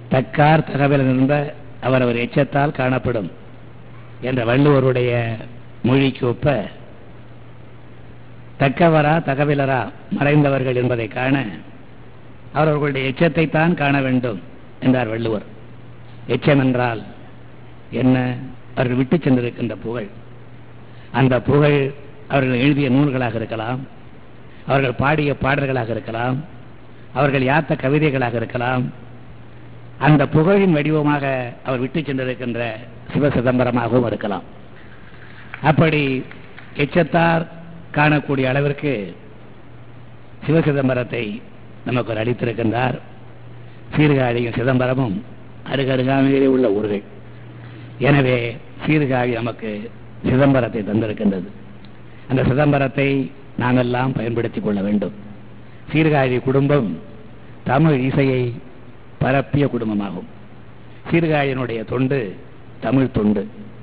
தக்கார் தகவல் என்ப அவரவர் எச்சத்தால் காணப்படும் என்ற வள்ளுவருடைய மொழிக்கு ஒப்ப தக்கவரா தகவலரா மறைந்தவர்கள் என்பதை காண அவரவர்களுடைய எச்சத்தை தான் காண வேண்டும் என்றார் வள்ளுவர் எச்சம் என்றால் என்ன அவர்கள் விட்டு சென்றிருக்கின்ற புகழ் அந்த புகழ் அவர்கள் எழுதிய நூல்களாக இருக்கலாம் அவர்கள் பாடிய பாடல்களாக இருக்கலாம் அவர்கள் யாத்த கவிதைகளாக இருக்கலாம் அந்த புகழின் வடிவமாக அவர் விட்டு சென்றிருக்கின்ற சிவ சிதம்பரமாகவும் இருக்கலாம் அப்படி எச்சத்தார் காணக்கூடிய அளவிற்கு சிவ சிதம்பரத்தை நமக்கு ஒரு அளித்திருக்கின்றார் சீர்காழியும் சிதம்பரமும் அருகருகாமையிலே உள்ள ஊர்கள் எனவே சீர்காழி நமக்கு சிதம்பரத்தை தந்திருக்கின்றது அந்த சிதம்பரத்தை நாம் எல்லாம் பயன்படுத்திக் கொள்ள வேண்டும் சீர்காழி குடும்பம் தமிழ் இசையை பரப்பிய குடும்பமாகும் சீர்காழியினுடைய தொண்டு தமிழ் தொண்டு